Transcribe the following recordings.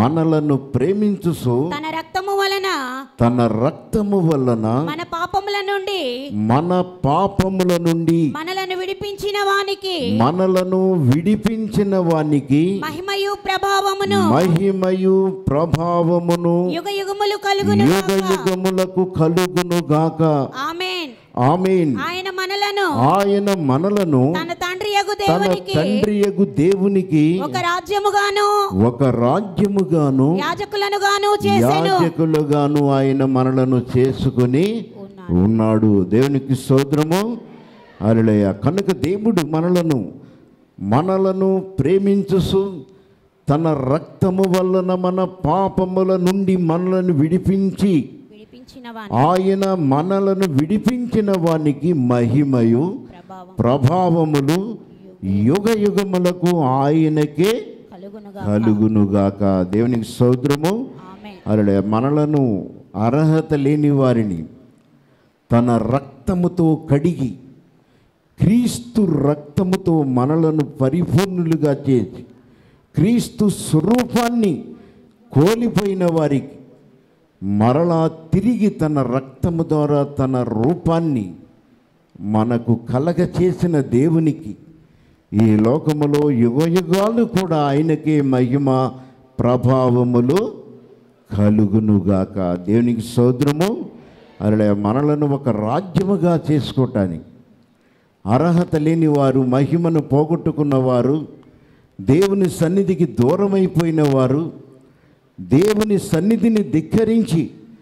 మనలను ప్రేమించుసు తన రక్తము వలన తన రక్తము వలన మన పాపముల నుండి మన పాపముల నుండి మనలను విడిపించిన వానికి మనలను విడిపించిన వానికి మహిమయు ప్రభావమును మహిమయు ప్రభావమును యుగ యుగములు కలుగును యుగ యుగములకు కలుగును గాక ఆమేన్ ఆమేన్ ఆయన మనలను ఆయన మనలను తన తండ్రి యగు తన దేవునికి తండ్రియగు దేవునికి ఒక రాజ్యముగాను ఒక రాజ్యముగాను యాజకులను గాను చేసెను యాజకులుగాను ఆయన మనలను చేసుకుని ఉన్నాడు. ఉన్నాడు దేవునికి స్తోత్రము అరళయ కనుక దేవుడు మనలను మనలను ప్రేమించుసు తన రక్తము వలన మన పాపముల నుండి మనలను విడిపించి విడిపించిన వాని ఆయన మనలను విడిపించిన వానికి మహిమయు ప్రభావం ప్రభావములు యుగ యుగములకు ఆయనకే కలుగునుగా కలుగునుగాక దేవునికి స్తోత్రము ఆమేన్ అరడే మనలను అర్హత లేని వారిని తన రక్తముతో కడిగి క్రీస్తు రక్తముతో మనలను పరిపూర్ణులుగా చేసి క్రీస్తు స్వరూపాన్ని కోల్పోయిన వారికి మరలా తిరిగి తన రక్తము ద్వారా తన రూపాన్ని మనకు కలగ చేసిన దేవునికి ఈ లోకములో యుగయుగాలు కూడా ఆయనకే మహిమ ప్రభావములు కలుగునుగాక దేవునికి సోదరము అలా మనలను ఒక రాజ్యముగా చేసుకోవటానికి అర్హత లేని వారు మహిమను పోగొట్టుకున్నవారు దేవుని సన్నిధికి దూరమైపోయిన వారు దేవుని సన్నిధిని ధిక్కరించి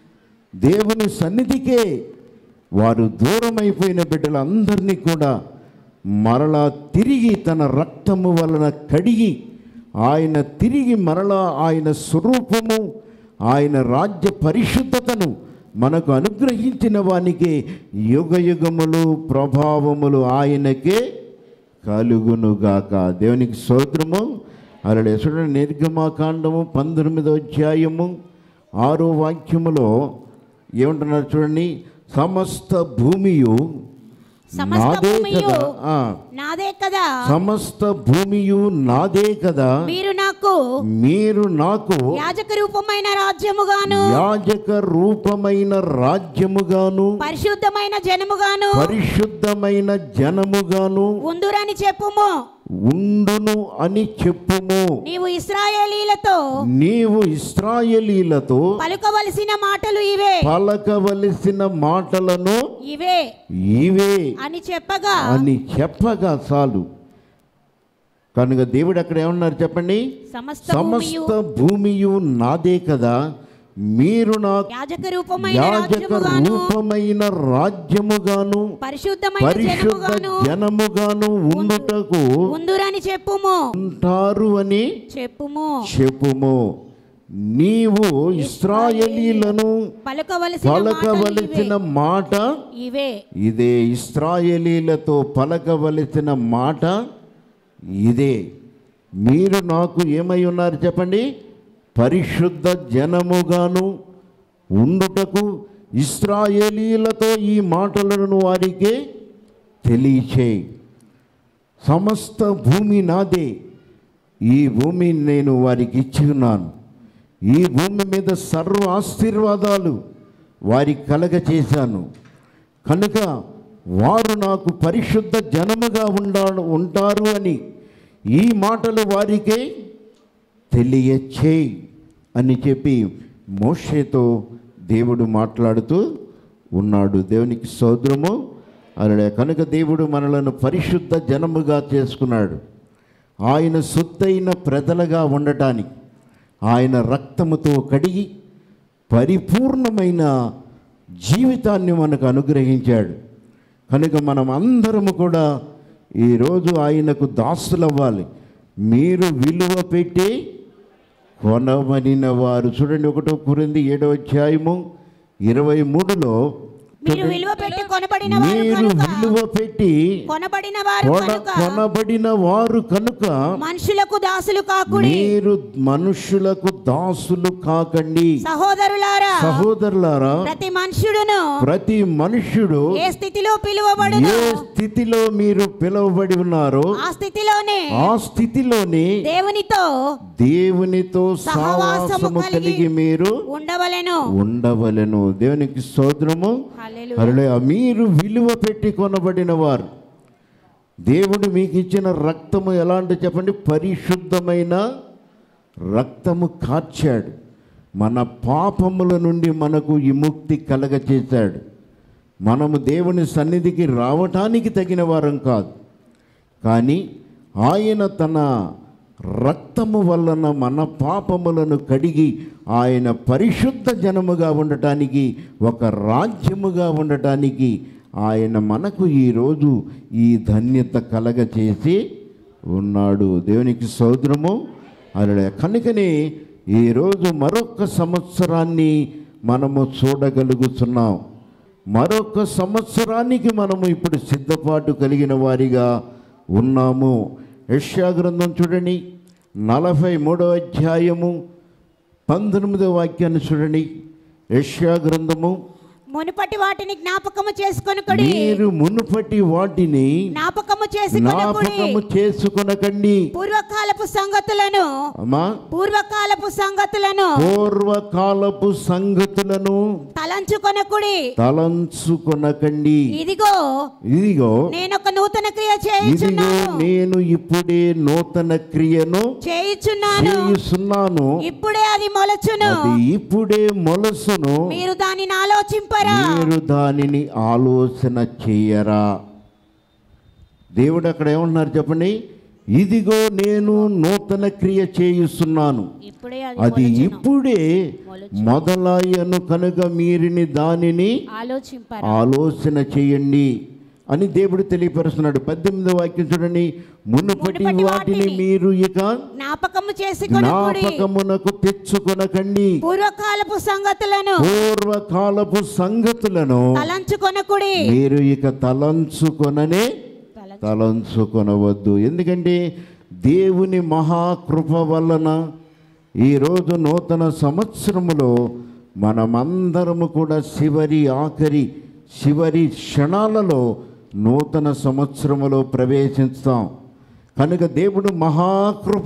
దేవుని సన్నిధికే వారు దూరమైపోయిన బిడ్డలందరినీ కూడా మరలా తిరిగి తన రక్తము వలన కడిగి ఆయన తిరిగి మరలా ఆయన స్వరూపము ఆయన రాజ్య పరిశుద్ధతను మనకు అనుగ్రహించిన వానికే యుగ యుగములు ప్రభావములు ఆయనకే కలుగునుగాక దేవునికి స్తోత్రము అరడే చూడండి నిర్గమాకాండము పంతొమ్మిదో అధ్యాయము ఆరో వాక్యములో ఏమంటున్నారు చూడండి సమస్త భూమియు సమస్త నాదే భూమియు కదా ఆ, నాదే కదా సమస్త భూమియు నాదే కదా మీరు నాకు మీరు నాకు యాజక రూపమైన రాజ్యముగాను యాజక రూపమైన రాజ్యముగాను పరిశుద్ధమైన జనముగాను పరిశుద్ధమైన జనముగాను ఉందురని చెప్పుము ఉండును అని చెప్పుము నీవు ఇస్రాయేలీలతో నీవు ఇస్రాయేలీలతో పలుకవలసిన మాటలు ఇవే పలకవలసిన మాటలను ఇవే ఇవే అని చెప్పగా అని చెప్పగా చాలు కనుక దేవుడు అక్కడ ఏమన్నారు చెప్పండి సమస్త భూమియు సమస్త భూమియు నాదే కదా మీరు నాకు యాజక రూపమైన యాజక రాజ్యముగాను రూపమైన రాజ్యముగాను పరిశుద్ధమైన పరిశుద్ధ జనముగాను జనముగాను ఉండుటకు ఉందురని చెప్పుము ఉంటారు అని చెప్పుము చెప్పుము నీవు ఇస్రాయేలీలను పలుకవలసిన మాటలు పలకవలసిన మాట ఇవే ఇదే ఇస్రాయేలీలతో పలకవలసిన మాట ఇదే మీరు నాకు ఏమై ఉన్నారు చెప్పండి పరిశుద్ధ జనముగాను ఉండుటకు ఇస్రాయేలీలతో ఈ మాటలను వారికి తెలియచేయి సమస్త భూమి నాదే ఈ భూమిని నేను వారికి ఇచ్చి ఉన్నాను ఈ భూమి మీద సర్వ ఆశీర్వాదాలు వారికి కలగ చేశాను కనుక వారు నాకు పరిశుద్ధ జనముగా ఉండా ఉంటారు అని ఈ మాటలు వారికే తెలియచేయి అని చెప్పి మోషేతో దేవుడు మాట్లాడుతూ ఉన్నాడు దేవునికి సోదరము అలా కనుక దేవుడు మనలను పరిశుద్ధ జనముగా చేసుకున్నాడు ఆయన సొత్తైన ప్రజలుగా ఉండటానికి ఆయన రక్తముతో కడిగి పరిపూర్ణమైన జీవితాన్ని మనకు అనుగ్రహించాడు కనుక మనం అందరము కూడా ఈరోజు ఆయనకు దాసులవ్వాలి మీరు విలువ పెట్టి కొనవనిన వారు చూడండి ఒకటో కురింది ఏడవ అధ్యాయము ఇరవై మూడులో మీరు విలువ పెట్టి కొనబడిన వారు మీరు కనుక విలువ పెట్టి కొనబడిన వారు కొన కనుక కొనబడిన వారు కనుక మనుషులకు దాసులు కాకుడి మీరు మనుషులకు దాసులు కాకండి సహోదరులారా సహోదరులారా ప్రతి మనుషుడును ప్రతి మనుష్యుడు ఏ స్థితిలో పిలువబడును ఏ స్థితిలో మీరు పిలువబడి ఉన్నారో ఆ స్థితిలోనే ఆ స్థితిలోని దేవునితో దేవునితో సహవాసము సావాసము కలిగి కలిగి మీరు ఉండవలెను ఉండవలెను దేవునికి స్తోత్రము హల్లెలూయా. హల్లెలూయా. మీరు విలువ పెట్టి కొనబడిన వారు దేవుడు మీకు ఇచ్చిన రక్తము ఎలాంటి చెప్పండి పరిశుద్ధమైన రక్తము కార్చాడు మన పాపముల నుండి మనకు విముక్తి కలగచేశాడు మనము దేవుని సన్నిధికి రావటానికి తగిన వారం కాదు కానీ ఆయన తన రక్తము వలన మన పాపములను కడిగి ఆయన పరిశుద్ధ జనముగా ఉండటానికి ఒక రాజ్యముగా ఉండటానికి ఆయన మనకు ఈరోజు ఈ ధన్యత కలగచేసి ఉన్నాడు దేవునికి సౌద్రము అలా కనుకనే ఈరోజు మరొక సంవత్సరాన్ని మనము చూడగలుగుతున్నాం మరొక సంవత్సరానికి మనము ఇప్పుడు సిద్ధపాటు కలిగిన వారిగా ఉన్నాము యెషయా గ్రంథం చూడండి నలభై మూడవ అధ్యాయము పంతొమ్మిదవ వాక్యాన్ని చూడండి యెషయా గ్రంథము మునుపటి వాటిని జ్ఞాపకము చేసుకొనుకుడి మీరు మునుపటి వాటిని జ్ఞాపకము చేసుకొనుకుడి జ్ఞాపకము చేసుకొనకండి పూర్వకాలపు సంగతులను అమ్మా పూర్వకాలపు సంగతులను పూర్వకాలపు సంగతులను తలంచుకొనకుడి తలంచుకొనకండి ఇదిగో ఇదిగో నేనొక నూతన క్రియ ఇదిగో చేయుచున్నాను నేను ఇప్పుడే నూతన క్రియను చేయుచున్నాను చేయుచున్నాను ఇప్పుడే అది మొలచును అది ఇప్పుడే మొలసును మీరు దానిని ఆలోచింపరా మీరు దానిని ఆలోచన చేయరా దేవుడు అక్కడ ఏమన్నారు చెప్పండి ఇదిగో నేను నూతన క్రియ చేయుస్తున్నాను ఇప్పుడే అది ఇప్పుడే మొదలయ్యను కనుక మీరిని దానిని ఆలోచింపరా ఆలోచన చేయండి అని దేవుడు తెలియపరుస్తున్నాడు పద్దెనిమిదో వాక్యం చూడండి మునుపటి మునుపటి వాటిని వాటిని మీరు ఇక జ్ఞాపకము చేసుకొనుకుడి జ్ఞాపకమునకు తెచ్చుకొనకండి పూర్వకాలపు సంగతులను పూర్వకాలపు సంగతులను తలంచుకొనకుడి మీరు ఇక తలంచుకొననే తలంచుకొనవద్దు ఎందుకంటే దేవుని మహాకృప వలన ఈరోజు నూతన సంవత్సరములో మనమందరము కూడా చివరి ఆఖరి చివరి క్షణాలలో నూతన సంవత్సరములో ప్రవేశిస్తాం కనుక దేవుడు మహాకృప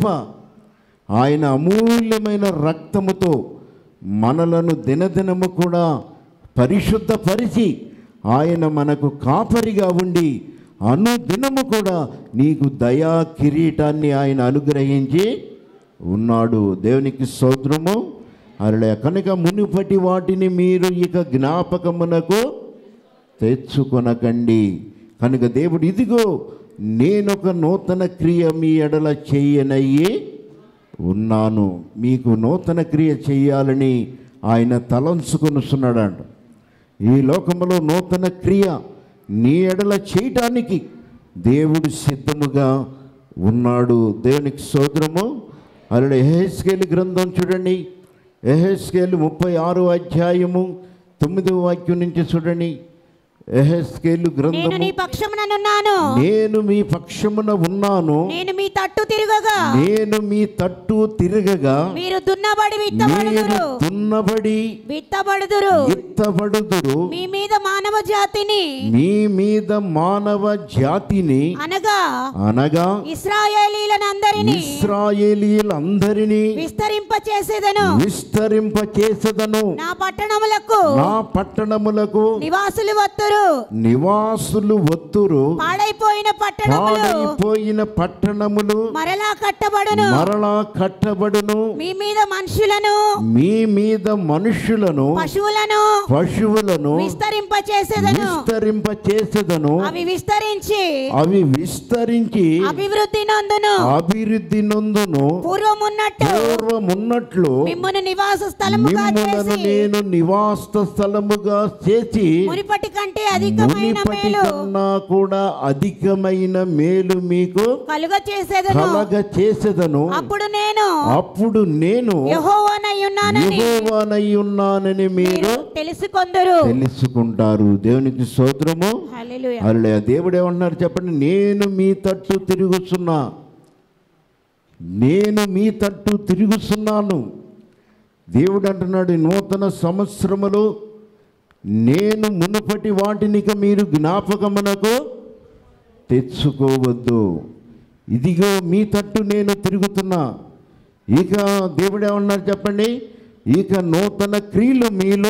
ఆయన అమూల్యమైన రక్తముతో మనలను దినదినము కూడా పరిశుద్ధపరిచి ఆయన మనకు కాపరిగా ఉండి అనుదినము కూడా నీకు దయా కిరీటాన్ని ఆయన అనుగ్రహించి ఉన్నాడు దేవునికి స్తోత్రము అరలే కనుక మునుపటి వాటిని మీరు ఇక జ్ఞాపకమునకు తెచ్చుకొనకండి కనుక దేవుడు ఇదిగో నేనొక నూతన క్రియ మీ ఎడల చేయనయ్యి ఉన్నాను మీకు నూతన క్రియ చేయాలని ఆయన తలంచుకొనుస్తున్నాడంట ఈ లోకంలో నూతన క్రియ నీ ఎడల చేయటానికి దేవుడు సిద్ధముగా ఉన్నాడు దేవునికి సోదరము అలా ఎహెస్కేలు గ్రంథం చూడండి ఎహెస్కేలు ముప్పై ఆరు అధ్యాయము తొమ్మిదవ వాక్యం నుంచి చూడండి ఎహెస్కేలు నేను గ్రంథము నీ పక్షముననున్నాను నేను మీ పక్షమున ఉన్నాను నేను మీ తట్టు తిరగగా నేను మీ తట్టు తిరగగా మీరు దున్నబడి మీరు విత్తబడుదురు దున్నబడి విత్తబడుదురు ఎత్తబడుదురు మీ మీద మానవ జాతిని మీ మీద మానవ జాతిని అనగా అనగా ఇస్రాయేలీలనందరినీ ఇస్రాయేలీలందరినీ విస్తరింప చేసేదను విస్తరింప చేసదను నా పట్టణములకు నా పట్టణములకు నివాసులు వత్తురు నివాసులు వత్తురు పాడైపోయిన పట్టణములు పాడైపోయిన పట్టణములు మరలా కట్టబడును మరలా కట్టబడును మీ మీద మనుషులను మీ మీద మనుషులను పశువులను పశువులను విస్తరింప చేసేదను విస్తరింప చేసేదను అవి విస్తరించి అవి విస్తరించి అభివృద్ధి నందును అభివృద్ధి నందును పూర్వమున్నట్టు పూర్వమున్నట్లు మిమ్మును నివాస స్థలముగా మిమ్ములను చేసి నేను నివాస స్థలముగా చేసి మునిపటి కంటే అధికమైన మునిపటి మేలు కన్నా కూడా అధికమైన మేలు మీకు కలుగ చేసేదను కలగ చేసేదను అప్పుడు నేను అప్పుడు నేను యెహోవానై ఉన్నానని యెహోవానై ఉన్నానని మీరు మీరు తెలుసుకొందురు తెలుసుకుంటారు దేవునికి స్తోత్రము హల్లెలూయా అలా దేవుడు ఏమంటున్నారు చెప్పండి నేను మీ తట్టు తిరుగుతున్నా నేను మీ తట్టు తిరుగుతున్నాను దేవుడు అంటున్నాడు "ఈ నూతన సంవత్సరములో నేను మునుపటి వాటిని ఇక మీరు జ్ఞాపకమునకు తెచ్చుకోవద్దు ఇదిగో మీ తట్టు నేను తిరుగుతున్నా ఇక దేవుడు ఏమన్నారు చెప్పండి ఇక నూతన క్రియలు మీలో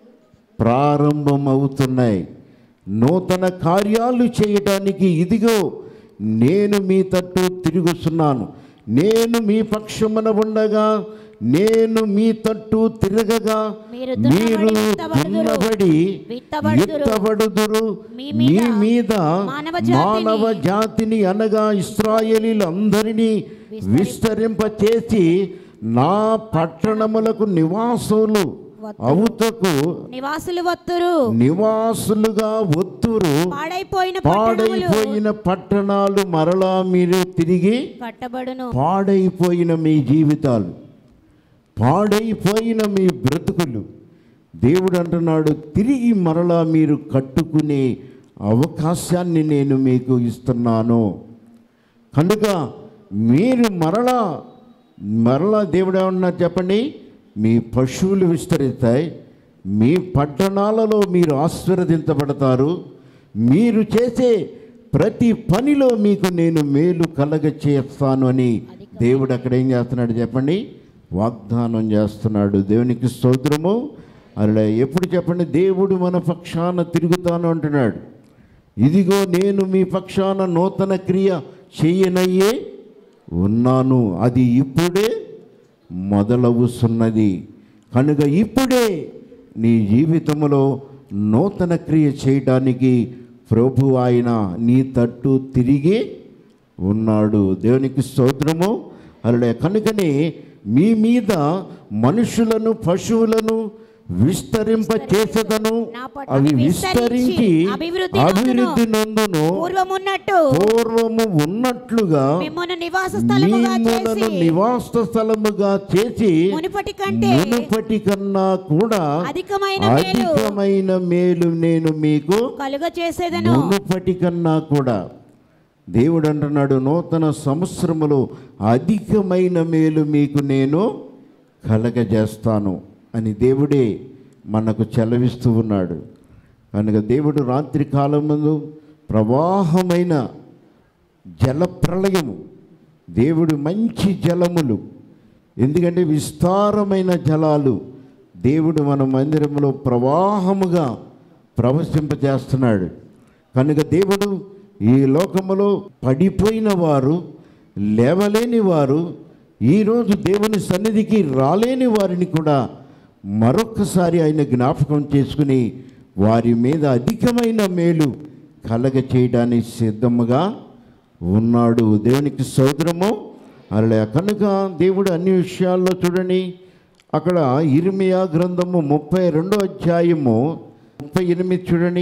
ప్రారంభమవుతున్నాయి నూతన కార్యాలు చేయటానికి ఇదిగో నేను మీ తట్టు తిరుగుతున్నాను నేను మీ పక్షమున ఉండగా నేను మీ తట్టు తిరగగా మీరు మీరు దున్నబడి దున్నబడి విత్తబడుదురు. ఎత్తబడుదురు మీ మీ మీద మీద మానవ జాతిని మానవ జాతిని అనగా ఇస్రాయేలీలందరినీ విస్తరింపచేసి నా పట్టణములకు నివాసులు అవుతకు నివాసులు వత్తురు నివాసులుగా ఒత్తురు పాడైపోయిన పట్టణములు పాడైపోయిన పట్టణాలు మరలా మీరు తిరిగి కట్టబడును పాడైపోయిన మీ జీవితాలు పాడైపోయిన మీ బ్రతుకులు దేవుడు అంటున్నాడు తిరిగి మరలా మీరు కట్టుకునే అవకాశాన్ని నేను మీకు ఇస్తున్నాను కనుక మీరు మరలా మరలా దేవుడు ఏమన్నారు చెప్పండి మీ పశువులు విస్తరిస్తాయి మీ పట్టణాలలో మీరు ఆశీర్వదించబడతారు మీరు చేసే ప్రతి పనిలో మీకు నేను మేలు కలగ చేస్తాను అని దేవుడు అక్కడ ఏం చేస్తున్నాడు చెప్పండి వాగ్దానం చేస్తున్నాడు దేవునికి స్తోత్రము అలా ఎప్పుడు చెప్పండి దేవుడు మన పక్షాన తిరుగుతాను అంటున్నాడు ఇదిగో నేను మీ పక్షాన నూతన క్రియ చేయనయ్యే ఉన్నాను అది ఇప్పుడే మొదలవుతున్నది కనుక ఇప్పుడే నీ జీవితంలో నూతన క్రియ చేయడానికి ప్రభు ఆయన నీ తట్టు తిరిగి ఉన్నాడు దేవునికి స్తోత్రము అలా కనుకనే మీ మీద మనుషులను పశువులను విస్తరింప చేసేదను నా పట్ల అవి విస్తరించి విస్తరించి అభివృద్ధి అభివృద్ధి నందును పూర్వమున్నట్టు పూర్వము ఉన్నట్లుగా మిమ్మల్ని నివాస స్థలముగా మిమ్ములను చేసి నివాస స్థలముగా చేసి మునుపటి కంటే మునుపటి కన్నా కూడా అధికమైన మేలు అధికమైన మేలు నేను మీకు కలుగ చేసేదను మునుపటి కన్నా కూడా దేవుడు అంటున్నాడు నూతన సంవత్సరములో అధికమైన మేలు మీకు నేను కలగజేస్తాను అని దేవుడే మనకు చెలవిస్తూ ఉన్నాడు కనుక దేవుడు రాత్రి కాలమందు ప్రవాహమైన జల ప్రళయము దేవుడు మంచి జలములు ఎందుకంటే విస్తారమైన జలాలు దేవుడు మన మందిరంలో ప్రవాహముగా ప్రవశింపజేస్తున్నాడు కనుక దేవుడు ఈ లోకములో పడిపోయిన వారు లేవలేని వారు ఈరోజు దేవుని సన్నిధికి రాలేని వారిని కూడా మరొక్కసారి ఆయన జ్ఞాపకం చేసుకుని వారి మీద అధికమైన మేలు కలగ చేయడానికి సిద్ధముగా ఉన్నాడు దేవునికి సోదరము అలా కనుక దేవుడు అన్ని విషయాల్లో చూడండి అక్కడ ఇర్మియా గ్రంథము ముప్పై రెండో అధ్యాయము ముప్పై ఎనిమిది చూడండి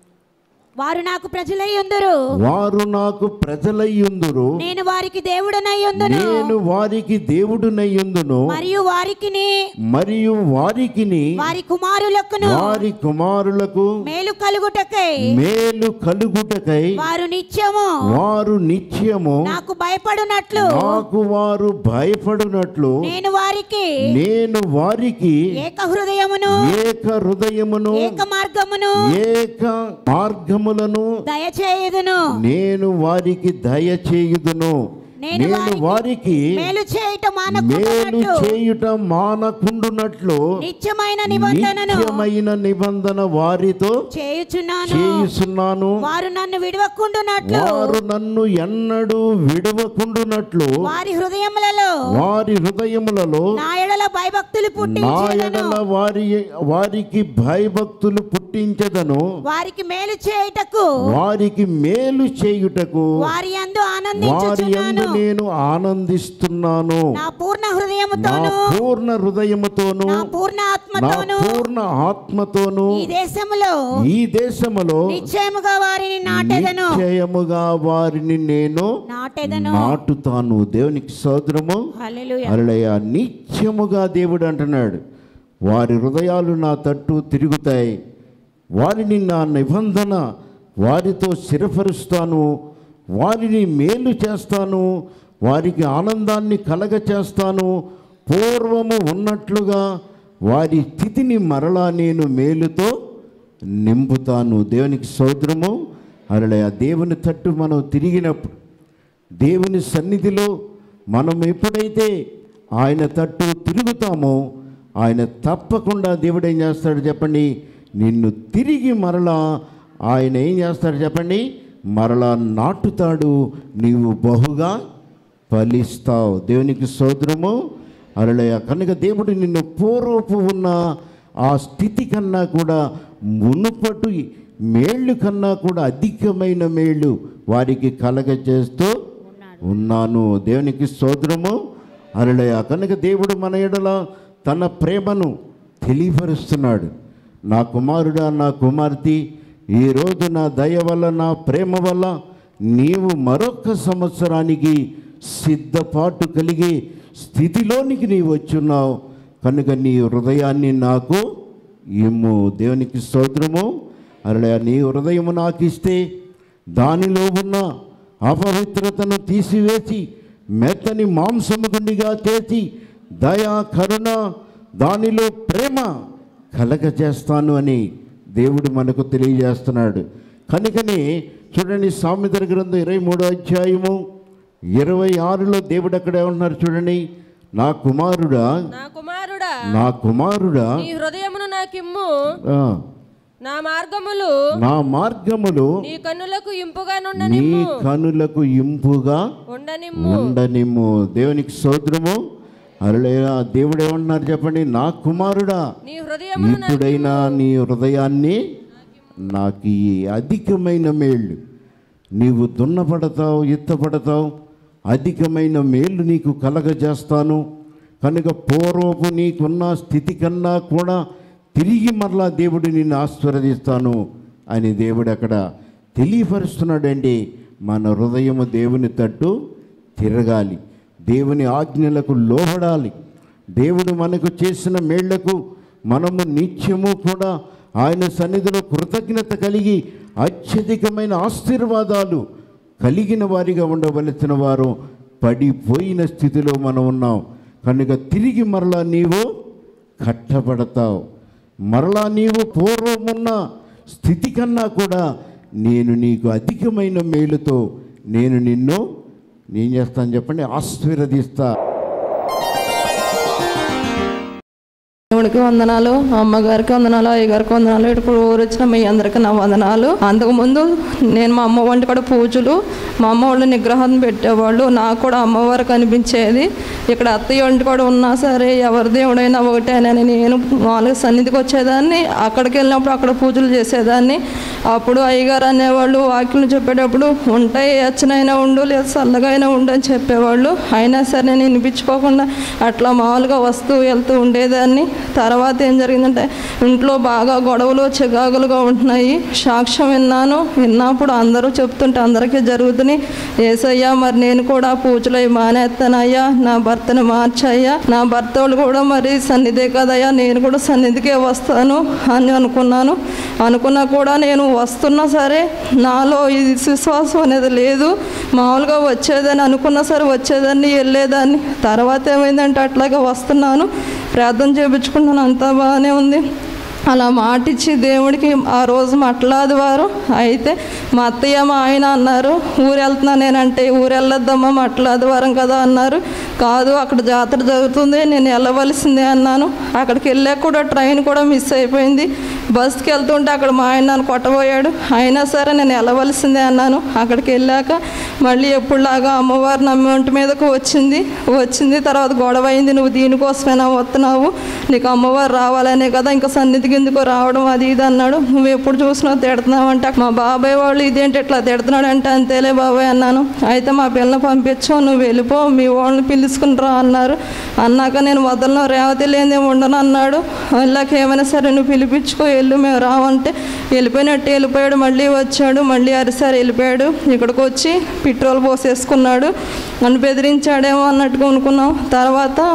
వారు నాకు ప్రజలై ఉందరు వారు నాకు ప్రజలయ్యుందురు నేను వారికి దేవుడనై ఉందును నేను వారికి దేవుడునయ్యుందును మరియు వారికిని మరియు వారికిని వారి కుమారులకును వారి కుమారులకు మేలు కలుగుటకై మేలు కలుగుటకై వారు నిత్యము వారు నిత్యము నాకు భయపడునట్లు నాకు వారు భయపడినట్లు నేను వారికి నేను వారికి ఏక హృదయమును ఏక హృదయమును ఏక మార్గమును ఏక మార్గములను దయచేయుదును నేను వారికి దయచేయుదును నేను నేను వారికి మేలు చేయుట మేలు మానకున్నట్లు చేయుట మానకుండునట్లు నిత్యమైన నిబంధనను నిత్యమైన నిబంధన వారితో చేయుచున్నాను చేయుచున్నాను వారు నన్ను విడవకుండునట్లు వారు నన్ను ఎన్నడూ విడవకుండునట్లు వారి హృదయములలో వారి హృదయములలో నా ఎడల భయభక్తులు నా పుట్టించేదను ఎడల వారి వారికి భయభక్తులు పుట్టించదను వారికి మేలు చేయుటకు వారికి మేలు చేయుటకు వారి యందు వారి ఆనందించుచున్నాను యందు నేను ఆనందిస్తున్నాను నా పూర్ణ నా హృదయముతోను పూర్ణ హృదయముతోను నా పూర్ణ నా ఆత్మతోను పూర్ణ ఆత్మతోను ఈ దేశములో ఈ దేశములో నిశ్చయముగా వారిని నాటెదను నిశ్చయముగా వారిని నేను నాటెదను నాటుతాను దేవునికి సోదరము హల్లెలూయా అలయ నిత్యముగా దేవుడు అంటున్నాడు వారి హృదయాలు నా తట్టు తిరుగుతాయి వారిని నా నిబంధన వారితో స్థిరపరుస్తాను వారిని మేలు చేస్తాను వారికి ఆనందాన్ని కలగ చేస్తాను పూర్వము ఉన్నట్లుగా వారి స్థితిని మరలా నేను మేలుతో నింపుతాను దేవునికి సోదరము అరలే ఆ దేవుని తట్టు మనం తిరిగినప్పుడు దేవుని సన్నిధిలో మనం ఎప్పుడైతే ఆయన తట్టు తిరుగుతామో ఆయన తప్పకుండా దేవుడు ఏం చేస్తాడు చెప్పండి నిన్ను తిరిగి మరలా ఆయన ఏం చేస్తాడు చెప్పండి మరలా నాటుతాడు నీవు బహుగా ఫలిస్తావు దేవునికి సోదరము అరలయ కనుక దేవుడు నిన్ను పూర్వపు ఉన్న ఆ స్థితి కన్నా కూడా మునుపటి మేళ్ళు కన్నా కూడా అధికమైన మేళ్ళు వారికి కలగ చేస్తూ ఉన్నాను దేవునికి స్తోత్రము అరలయ కనుక దేవుడు మన ఎడల తన ప్రేమను తెలియపరుస్తున్నాడు నా కుమారుడా నా కుమార్తె ఈరోజు నా దయ వల్ల నా ప్రేమ వల్ల నీవు మరొక సంవత్సరానికి సిద్ధపాటు కలిగి స్థితిలోనికి నీవు వచ్చున్నావు కనుక నీ హృదయాన్ని నాకు ఇమ్ము దేవునికి స్తోత్రము అరలే నీ హృదయము నాకు ఇస్తే దానిలో ఉన్న అపవిత్రతను తీసివేసి మెత్తని మాంసము గుండిగా చేసి దయా కరుణ దానిలో ప్రేమ కలగజేస్తాను అని దేవుడు మనకు తెలియజేస్తున్నాడు కనుకనే చూడండి సామెతల గ్రంథం ఇరవై మూడో అధ్యాయము ఇరవై ఆరులో దేవుడు అక్కడ ఏమంటున్నారు చూడండి నా కుమారుడా నా కుమారుడా నా కుమారుడా నీ హృదయమును నాకిమ్ము ఆ, నా మార్గములు నా మార్గములు నీ కన్నులకు ఇంపుగా నీ నుండనిమ్ము కనులకు ఇంపుగా ఉండనిమ్ము ఉండనిమ్ము దేవునికి సోదరము అరలేరా దేవుడు ఏమంటున్నారు చెప్పండి నా కుమారుడా నీ హృదయమును నా- ఇప్పుడైనా నీ హృదయాన్ని నాకు ఈ అధికమైన మేళ్ళు నీవు దున్నపడతావు ఎత్తపడతావు అధికమైన మేళ్ళు నీకు కలగజేస్తాను కనుక పూర్వపు నీకున్న స్థితి కన్నా కూడా తిరిగి మరలా దేవుడు నిన్ను ఆశీర్వదిస్తాను అని దేవుడు అక్కడ తెలియపరుస్తున్నాడండి మన హృదయము దేవుని తట్టు తిరగాలి దేవుని ఆజ్ఞలకు లోబడాలి దేవుడు మనకు చేసిన మేళ్లకు మనము నిత్యము కూడా ఆయన సన్నిధిలో కృతజ్ఞత కలిగి అత్యధికమైన ఆశీర్వాదాలు కలిగిన వారిగా ఉండవలసిన వారు పడిపోయిన స్థితిలో మనం ఉన్నాం కనుక తిరిగి మరలా నీవు కట్టబడతావు మరలా నీవు పూర్వమున్న స్థితి కన్నా కూడా నేను నీకు అధికమైన మేలుతో నేను నిన్ను నేను చేస్తాను చెప్పండి ఆశీర్వదిస్తా దేవుడికి వందనాలు అమ్మగారికి వందనాలు అయ్యగారికి వందనాలు ఇప్పుడు ఊరు వచ్చిన మీ అందరికీ నా వందనాలు అంతకుముందు నేను మా అమ్మ వంటి కూడా పూజలు మా అమ్మ వాళ్ళు నిగ్రహం పెట్టేవాళ్ళు నాకు కూడా అమ్మవారు కనిపించేది ఇక్కడ అత్తయ్య వంటి కూడా ఉన్నా సరే ఎవరి దేవుడైనా ఒకటేనని నేను మామూలుగా సన్నిధికి వచ్చేదాన్ని అక్కడికి వెళ్ళినప్పుడు అక్కడ పూజలు చేసేదాన్ని అప్పుడు అయ్యగారు అనేవాళ్ళు వాక్యం చెప్పేటప్పుడు ఉంటాయి ఎచ్చనైనా ఉండు లేదా చల్లగా అయినా ఉండు అని చెప్పేవాళ్ళు అయినా సరే నేను వినిపించుకోకుండా అట్లా మామూలుగా వస్తూ వెళ్తూ ఉండేదాన్ని తర్వాత ఏం జరిగిందంటే ఇంట్లో బాగా గొడవలు చికాకులుగా ఉంటున్నాయి సాక్ష్యం విన్నాను విన్నప్పుడు అందరూ చెప్తుంటే అందరికీ జరుగుతున్నాయి ఏసయ్యా మరి నేను కూడా పూజలు అవి మానేస్తానయ్యా నా భర్తను మార్చయ్యా నా భర్త వాళ్ళు కూడా మరి సన్నిధే కదయ్యా నేను కూడా సన్నిధికే వస్తాను అని అనుకున్నాను అనుకున్నా కూడా నేను వస్తున్నా సరే నాలో ఇది విశ్వాసం అనేది లేదు మామూలుగా వచ్చేదని అనుకున్నా సరే వచ్చేదాన్ని వెళ్ళేదాన్ని తర్వాత ఏమైందంటే అట్లాగే వస్తున్నాను ప్రార్థన చేయించుకుంటున్నాను అంతా బాగానే ఉంది అలా మాటిచ్చి దేవుడికి ఆ రోజు మట్లాది వారు అయితే మా అత్తయ్య మా ఆయన అన్నారు ఊరు వెళ్తున్నా నేనంటే ఊరు వెళ్ళొద్దమ్మా మట్లాది వారం కదా అన్నారు కాదు అక్కడ జాతర జరుగుతుంది నేను వెళ్ళవలసిందే అన్నాను అక్కడికి వెళ్ళాక కూడా ట్రైన్ కూడా మిస్ అయిపోయింది బస్కి వెళ్తుంటే అక్కడ మా ఆయన నన్ను కొట్టబోయాడు అయినా సరే నేను వెళ్ళవలసిందే అన్నాను అక్కడికి వెళ్ళాక మళ్ళీ ఎప్పుడులాగా అమ్మవారు నమ్మి ఒంటి మీదకు వచ్చింది వచ్చింది తర్వాత గొడవ అయింది నువ్వు దీనికోసమేనా వస్తున్నావు నీకు అమ్మవారు రావాలనే కదా ఇంకా సన్నిధికి ఎందుకు రావడం అది ఇది అన్నాడు నువ్వు ఎప్పుడు చూసినా తిడుతున్నావు అంటే మా బాబాయ్ వాళ్ళు ఇదేంటి ఇట్లా తిడుతున్నాడు అంటే అంతేలే బాబాయ్ అన్నాను అయితే మా పిల్లని పంపించు నువ్వు వెళ్ళిపో మీ వాళ్ళని పిలుచుకుని రా అన్నారు అన్నాక నేను వదలను రేవతి లేదే ఉండను అన్నాడు వెళ్ళాక ఏమైనా సరే నువ్వు పిలిపించుకో వెళ్ళు మేము రావంటే వెళ్ళిపోయినట్టు వెళ్ళిపోయాడు మళ్ళీ వచ్చాడు మళ్ళీ అరిసారి వెళ్ళిపోయాడు ఇక్కడికి వచ్చి పెట్రోల్ పోసేసుకున్నాడు నన్ను బెదిరించాడేమో అన్నట్టుగా అనుకున్నాం తర్వాత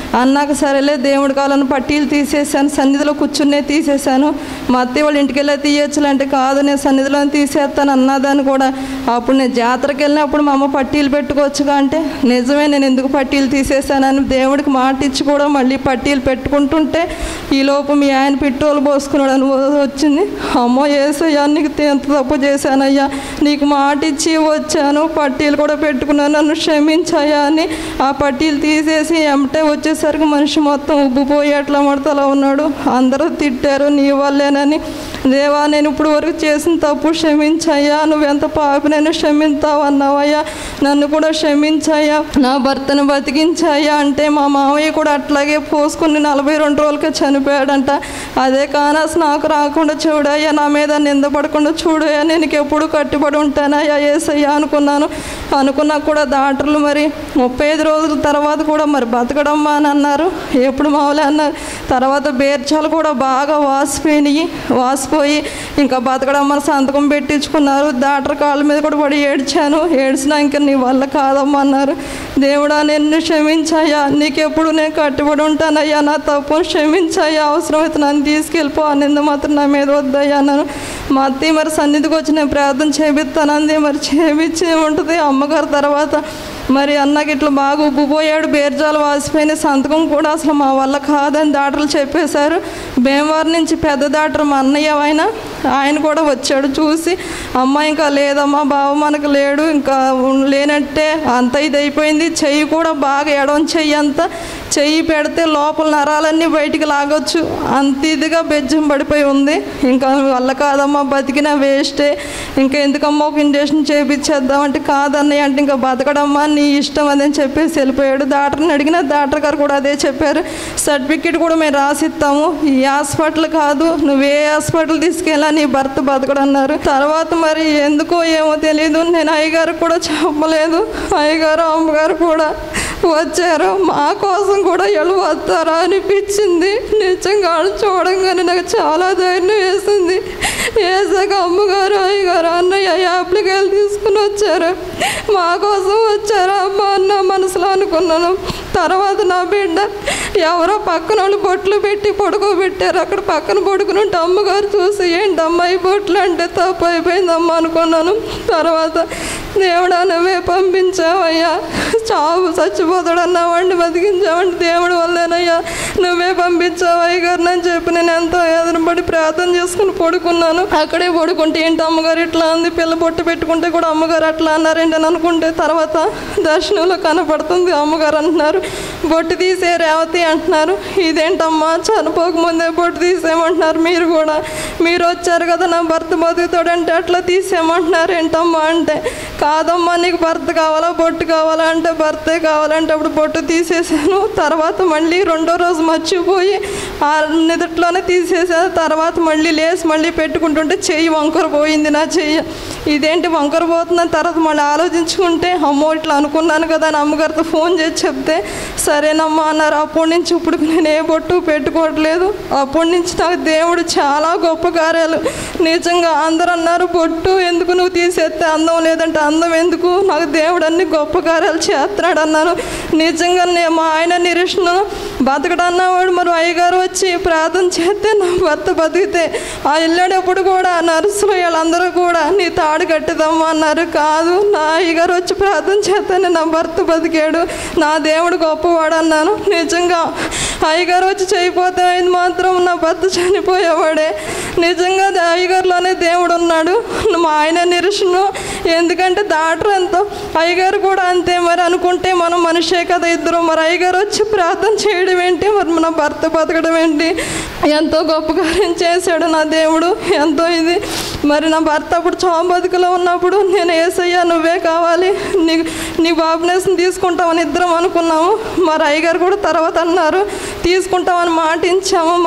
అన్నాక సరేలే దేవుడి కాలను పట్టీలు తీసేసాను సన్నిధిలో కూర్చునే తీసేశాను మా అత్తయ్య వాళ్ళ ఇంటికి వెళ్ళి తీయచ్చులు అంటే కాదు నేను సన్నిధిలో తీసేస్తాను అన్నదాన్ని కూడా అప్పుడు నేను జాతరకి వెళ్ళినప్పుడు మా అమ్మ పట్టీలు పెట్టుకోవచ్చుగా అంటే నిజమే నేను ఎందుకు పట్టీలు తీసేశానని దేవుడికి మాట ఇచ్చి కూడా మళ్ళీ పట్టీలు పెట్టుకుంటుంటే ఈ లోపు మీ ఆయన పెట్రోల్ పోసుకున్నాడు అని వచ్చింది అమ్మో ఏసయ్యా నీకు ఎంత తప్పు చేశానయ్యా నీకు మాట ఇచ్చి వచ్చాను పట్టీలు కూడా పెట్టుకున్నాను నన్ను క్షమించాయా అని ఆ పట్టీలు తీసేసి ఎమటే వచ్చేసరికి మనిషి మొత్తం ఉబ్బిపోయి అట్లా మడతలా ఉన్నాడు అందరూ తిట్టారు నీ వల్లేనని దేవా నేను ఇప్పుడు వరకు చేసిన తప్పు క్షమించయ్యా నువ్వెంత పాపి నేను క్షమించావు అన్నావయ్యా నన్ను కూడా క్షమించయ్యా నా భర్తను బతికించాయా అంటే మా మామయ్య కూడా అట్లాగే పోసుకుని నలభై రెండు రోజులకే చనిపోయాడంట అదే కానాస్ నాకు రాకుండా చూడయ్యా నా మీద నిందపడకుండా చూడయ్యా నేను నీకు ఎప్పుడు కట్టుబడి ఉంటానయ్యా ఏసయ్యా అనుకున్నాను అనుకున్నా కూడా డాక్టర్లు మరి ముప్పై ఐదు రోజుల తర్వాత కూడా మరి బతకడమ్మా అని అన్నారు ఎప్పుడు మామూలే అన్నారు తర్వాత బేర్చాలు కూడా బాగా వాసిపోయినాయి వాసిపోయి ఇంకా బతకడమ్మని సంతకం పెట్టించుకున్నారు డాక్టర్ కాళ్ళ మీద కూడా పడి ఏడ్చాను ఏడ్చినా ఇంకా నీ వల్ల కాదమ్మా అన్నారు దేవుడా నిన్ను క్షమించాయా నీకెప్పుడు నేను కట్టుబడి ఉంటానయ్యా నా తప్పును క్షమించాయా అవసరమైతే నన్ను తీసుకెళ్ళిపో నింద మాత్రం నా మీద వద్దయ్యా అన్నాను మా అత్తయ్య మరి సన్నిధికి వచ్చి నేను ప్రార్థన చేపిస్తానంది మరి చేపించి ఉంటుంది అమ్మగారు తర్వాత మరి అన్నకి ఇట్లా బాగా ఉబ్బిపోయాడు బేర్జాలు వాసిపోయిన సంతకం కూడా అసలు మా వల్ల కాదని డాక్టర్లు చెప్పేశారు భీమవరం నుంచి పెద్ద డాక్టర్ మా అన్నయ్య ఆయన ఆయన కూడా వచ్చాడు చూసి అమ్మ ఇంకా లేదమ్మా బావ మనకు లేడు ఇంకా ఉన్- లేనట్టే అంత ఇది అయిపోయింది చెయ్యి కూడా బాగా ఎడవం చెయ్యి అంతా చెయ్యి పెడితే లోపల నరాలన్నీ బయటికి లాగొచ్చు అంత ఇదిగా బెజ్జం పడిపోయి ఉంది ఇంకా వల్ల కాదమ్మా బతికినా వేస్టే ఇంకా ఎందుకమ్మా ఒక ఇంజక్షన్ చేపించేద్దామంటే కాదన్నయ్య అంటే ఇంకా బతకడమ్మా నీ ఇష్టం అదని చెప్పేసి వెళ్ళిపోయాడు డాక్టర్ని అడిగిన డాక్టర్ గారు కూడా అదే చెప్పారు సర్టిఫికెట్ కూడా మేము రాసిస్తాము ఈ హాస్పిటల్ కాదు నువ్వు ఏ హాస్పిటల్ తీసుకెళ్ళా నీ భర్త బతకడు అన్నారు తర్వాత మరి ఎందుకో ఏమో తెలియదు నేను అయ్యగారు కూడా చెప్పలేదు అయ్యగారు అమ్మగారు కూడా వచ్చారు మా కోసం కూడా వీళ్ళు వస్తారా అనిపించింది నిజంగా వాళ్ళు చూడంగానే నాకు చాలా ధైర్యం వేసింది వేసాక అమ్మగారు అయ్యగారు అన్నయ్య యాప్లికాయలు తీసుకుని వచ్చారు మా కోసం వచ్చారా అమ్మ అన్న మనసులో అనుకున్నాను తర్వాత నా బిడ్డ ఎవరో పక్కన వాళ్ళు బొట్లు పెట్టి పడుకోబెట్టారు అక్కడ పక్కన పడుకుని ఉంటే అమ్మగారు చూసి ఏంటి అమ్మాయి బొట్లు అంటే తప్పు అయిపోయిందమ్మ అనుకున్నాను తర్వాత దేవుడా నువ్వే పంపించావయ్యా చావు చచ్చిపోతాడన్నా వాడిని బతికించావంటే దేవుడి వల్లేనయ్యా నువ్వే పంపించావు అయ్యగారు అని చెప్పి నేను ఎంతో ఎదురు పడి ప్రార్థన చేసుకుని పడుకున్నాను అక్కడే పడుకుంటే ఏంటి అమ్మగారు ఇట్లా అంది పిల్ల బొట్టు పెట్టుకుంటే కూడా అమ్మగారు అట్లా అన్నారేంటి అని అనుకుంటే తర్వాత దర్శనంలో కనపడుతుంది అమ్మగారు అంటున్నారు బొట్టు తీసే రేవతి అంటున్నారు ఇదేంటమ్మా చనిపోకముందే బొట్టు తీసేయమంటున్నారు మీరు కూడా మీరు వచ్చారు కదా నా భర్త బతుకుతాడంటే అట్లా తీసేయమంటున్నారు ఏంటమ్మా అంటే కాదమ్మా నీకు భర్త కావాలా బొట్టు కావాలా అంటే భర్తే కావాలంటే అప్పుడు బొట్టు తీసేసాను తర్వాత మళ్ళీ రెండో రోజు మర్చిపోయి ఆ నిదట్లోనే తీసేసాను తర్వాత మళ్ళీ లేసి మళ్ళీ పెట్టుకుంటుంటే చెయ్యి వంకర పోయింది నా చెయ్యి ఇదేంటి వంకర పోతుందని తర్వాత మళ్ళీ ఆలోచించుకుంటే అమ్మో ఇట్లా అనుకున్నాను కదా అని అమ్మగారితో ఫోన్ చేసి చెప్తే సరేనమ్మా అన్నారు అప్పటి నుంచి ఇప్పుడు నేను ఏ బొట్టు పెట్టుకోవట్లేదు అప్పటి నుంచి నాకు దేవుడు చాలా గొప్ప కార్యాలు నిజంగా అందరూ అన్నారు బొట్టు ఎందుకు నువ్వు తీసేస్తే అందం లేదంటే అందం ఎందుకు నాకు దేవుడు అన్ని గొప్ప కార్యాలు చేస్తున్నాడు అన్నాను నిజంగా నే- మా ఆయన నిరీక్షణ బతకడన్నవాడు మరి అయ్యగారు వచ్చి ప్రార్థన చేస్తే నా భర్త బతికితే ఆ వెళ్ళేటప్పుడు కూడా నర్సులు వీళ్ళందరూ కూడా నీ తాడు కట్టిదమ్మా అన్నారు కాదు నా అయ్యగారు వచ్చి ప్రార్థన చేస్తేనే నా భర్త బతికాడు నా దేవుడు గొప్పవాడు అన్నాను నిజంగా అయ్యగారు వచ్చి చేయిపోతే ఆయన మాత్రం నా భర్త చనిపోయేవాడే నిజంగా అది అయ్యగారులోనే దేవుడు ఉన్నాడు మా ఆయన నిరీక్షణ ఎందుకంటే డాక్టర్ ఎంతో అయ్యగారు కూడా అంతే మరి అనుకుంటే మనం మనిషే కదా ఇద్దరు మరి అయ్యగారు వచ్చి ప్రార్థన చేయడం ఏంటి మరి మన భర్త బతకడం ఏంటి ఎంతో గొప్ప కార్యం చేశాడు నా దేవుడు ఎంతో ఇది మరి నా భర్త అప్పుడు చావు బతుకులో ఉన్నప్పుడు నేను ఏసయ్యా నువ్వే కావాలి నీ నీ బాబునేసం తీసుకుంటామని ఇద్దరం అనుకున్నాము మరి అయ్యగారు కూడా తర్వాత అన్నారు తీసుకుంటామని మాట ఇచ్చాము మరి నా భర్త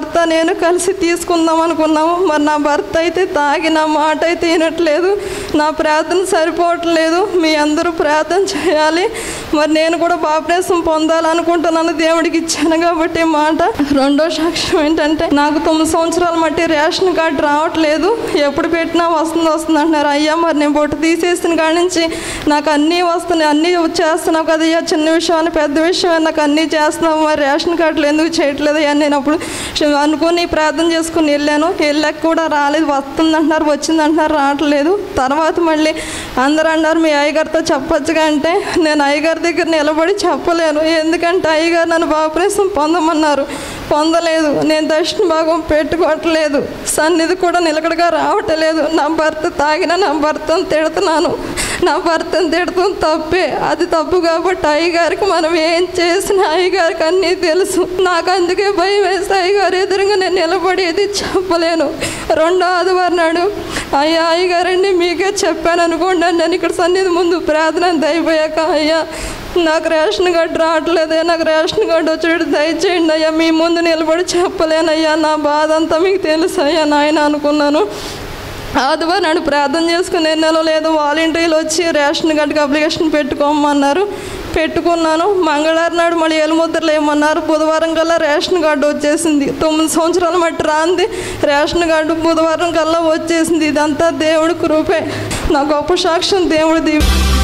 భర్త నేను కలిసి తీసుకుందాం అనుకున్నాము మరి నా భర్త అయితే తాగి నా మాట అయితే వినట్లేదు నా ప్రార్థన సరిపోవట్లేదు మీ అందరూ ప్రార్థన చేయాలి మరి నేను కూడా బాప్రేసం పొందాలనుకుంటున్నాను దేవుడికి ఇచ్చాను కాబట్టి ఈ మాట రెండో సాక్ష్యం ఏంటంటే నాకు తొమ్మిది సంవత్సరాల మట్టి రేషన్ కార్డు రావట్లేదు ఎప్పుడు పెట్టినా వస్తుంది వస్తుంది అంటున్నారు అయ్యా మరి నేను బొట్టు తీసేసిన కాడి నుంచి నాకు అన్నీ వస్తున్నాయి అన్నీ చేస్తున్నావు కదా అయ్యా చిన్న విషయం అని పెద్ద విషయం అని నాకు అన్నీ చేస్తున్నావు మరి రేషన్ కార్డులు ఎందుకు చేయట్లేదు అని నేను అప్పుడు శ- అనుకుని ప్రార్థన చేసుకుని వెళ్ళాను వెళ్ళాక కూడా రాలేదు వస్తుంది అంటున్నారు వచ్చింది అంటున్నారు రావట్లేదు తర్వాత మళ్ళీ అందరూ అన్నారు మీ అయ్యగారితో చెప్పొచ్చుగా అంటే నేను అయ్యగారి దగ్గర నిలబడి చెప్పలేను ఎందుకంటే అయ్యగారు నన్ను బాప్రేసం పొందమన్నారు పొందలేదు నేను దర్శన భాగం పెట్టుకోవట్లేదు సన్నిధి కూడా నిలకడగా రావట్లేదు నా భర్త తాగిన నా భర్తను తిడుతున్నాను నా భర్తను తిడతాం తప్పే అది తప్పు కాబట్టి అయ్యగారికి మనం ఏం చేసినా అయ్యగారికి అన్నీ తెలుసు నాకు అందుకే భయం వేస్తే అయ్యగారు ఎదురుగా నేను నిలబడేది చెప్పలేను రెండో ఆదివారం నాడు అయ్యా అయ్యగారండి మీకే చెప్పాను అనుకోండి నేను ఇక్కడ సన్నిధి ముందు ప్రార్థన అంతా అయిపోయాక అయ్యా నాకు రేషన్ కార్డు రావట్లేదే నాకు రేషన్ కార్డు వచ్చేటట్టు దయచేయండి అయ్యా మీ ముందు నిలబడి చెప్పలేనయ్యా నా బాధ అంతా మీకు తెలుసు అయ్యా నాయన అనుకున్నాను ఆదివారం నాడు ప్రార్థన చేసుకుని ఎన్నెలో లేదు వాలంటీర్లు వచ్చి రేషన్ కార్డుకి అప్లికేషన్ పెట్టుకోమన్నారు పెట్టుకున్నాను మంగళవారం నాడు మళ్ళీ ఎలుముద్రలు ఏమన్నారు బుధవారం కల్లా రేషన్ కార్డు వచ్చేసింది తొమ్మిది సంవత్సరాల మట్టి రాంది రేషన్ కార్డు బుధవారం కల్లా వచ్చేసింది ఇదంతా దేవుడి కృపే నా గొప్ప సాక్ష్యం దేవుడి దీవి